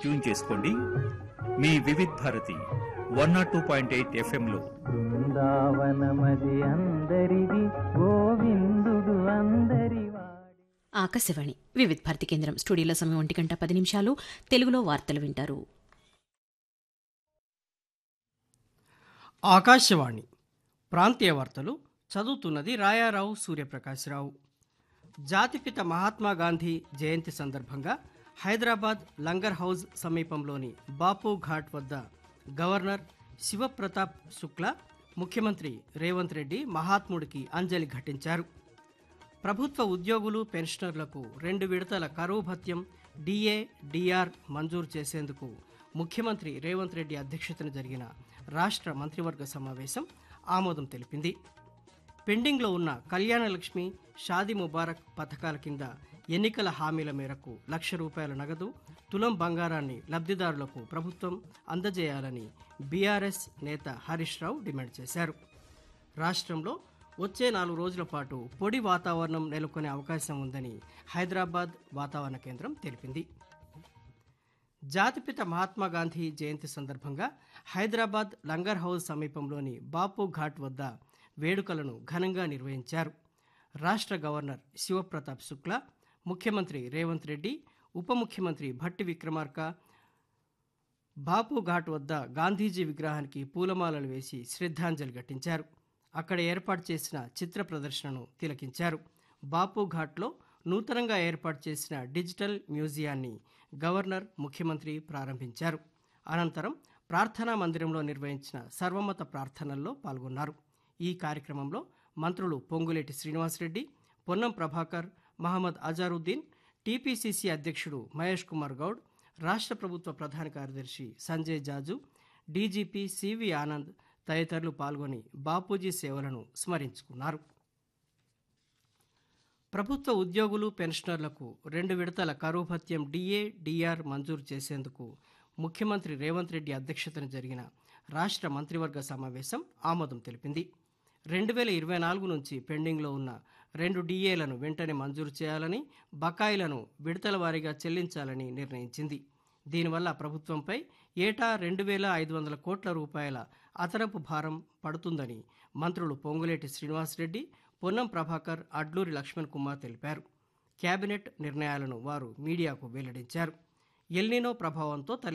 tune చేసుకోండి మీ Vividh Bharati one naught two point eight ఎఫ్ఎంలో బృందావనమది అందరిది గోవిందుడు అందరివాడి ఆకాశవాణి వివిధ్ భారతి కేంద్రం స్టూడియోలో సమయం ఒంటి గంట పది నిమిషాలు తెలుగులో వార్తలు వింటారు ఆకాశవాణి ప్రాంతీయ వార్తలు చదువుతున్నది రాయారావు సూర్యప్రకాశ్రావు జాతిపిత మహాత్మా గాంధీ జయంతి సందర్భంగా హైదరాబాద్ లంగర్ హౌజ్ సమీపంలోని బాపు ఘాట్ వద్ద గవర్నర్ శివప్రతాప్ శుక్లా ముఖ్యమంత్రి రేవంత్ రెడ్డి మహాత్ముడికి అంజలి ఘటించారు ప్రభుత్వ ఉద్యోగులు పెన్షనర్లకు రెండు విడతల కరువు భత్యం డిఏ డిఆర్ మంజూరు చేసేందుకు ముఖ్యమంత్రి రేవంత్ రెడ్డి అధ్యక్షతన జరిగిన రాష్ట్ర మంత్రివర్గ సమావేశం ఆమోదం తెలిపింది పెండింగ్లో ఉన్న కళ్యాణ లక్ష్మి షాదీ ముబారక్ పథకాల కింద ఎన్నికల హామీల మేరకు లక్ష రూపాయల నగదు తులం బంగారాన్ని లబ్ధిదారులకు ప్రభుత్వం అందజేయాలని బీఆర్ఎస్ నేత హరీష్ రావు డిమాండ్ చేశారు రాష్ట్రంలో వచ్చే నాలుగు రోజుల పాటు పొడి వాతావరణం నెలకొనే అవకాశం ఉందని హైదరాబాద్ వాతావరణ కేంద్రం తెలిపింది జాతిపిత మహాత్మా గాంధీ జయంతి సందర్భంగా హైదరాబాద్ లంగర్ హౌస్ సమీపంలోని బాపు ఘాట్ వద్ద వేడుకలను ఘనంగా నిర్వహించారు రాష్ట్ర గవర్నర్ శివప్రతాప్ శుక్లా ముఖ్యమంత్రి రేవంత్ రెడ్డి ఉప ముఖ్యమంత్రి భట్టి విక్రమార్క బాపు ఘాట్ వద్ద గాంధీజీ విగ్రహానికి పూలమాలలు వేసి శ్రద్ధాంజలి ఘటించారు అక్కడ ఏర్పాటు చేసిన చిత్ర ప్రదర్శనను తిలకించారు బాపు ఘాట్లో నూతనంగా ఏర్పాటు చేసిన డిజిటల్ మ్యూజియాన్ని గవర్నర్ ముఖ్యమంత్రి ప్రారంభించారు అనంతరం ప్రార్థనా మందిరంలో నిర్వహించిన సర్వమత ప్రార్థనల్లో పాల్గొన్నారు ఈ కార్యక్రమంలో మంత్రులు పొంగులేటి శ్రీనివాసరెడ్డి పొన్నం ప్రభాకర్ మహమ్మద్ అజారుద్దీన్ టీపీసీసీ అధ్యక్షుడు మహేష్ కుమార్ గౌడ్ రాష్ట్ర ప్రభుత్వ ప్రధాన కార్యదర్శి సంజయ్ జాజు డీజీపీ సివి ఆనంద్ తదితరులు పాల్గొని బాపూజీ సేవలను స్మరించుకున్నారు ప్రభుత్వ ఉద్యోగులు పెన్షనర్లకు రెండు విడతల కరువు భత్యం డిఏ డిఆర్ మంజూరు చేసేందుకు ముఖ్యమంత్రి రేవంత్ రెడ్డి అధ్యక్షతన జరిగిన రాష్ట్ర మంత్రివర్గ సమావేశం ఆమోదం తెలిపింది రెండు వేల ఇరవై నాలుగు నుంచి పెండింగ్లో ఉన్న రెండు డిఏలను వెంటనే మంజూరు చేయాలని బకాయిలను విడతల వారీగా చెల్లించాలని నిర్ణయించింది దీనివల్ల ప్రభుత్వంపై ఏటా రెండు వేల ఐదు వందల కోట్ల రూపాయల అదనపు భారం పడుతుందని మంత్రులు పొంగులేటి శ్రీనివాసరెడ్డి పొన్నం ప్రభాకర్ అడ్లూరి లక్ష్మణ్ కుమార్ తెలిపారు కేబినెట్ నిర్ణయాలను వారు మీడియాకు వెల్లడించారు ఎల్నినో ప్రభావంతో తలె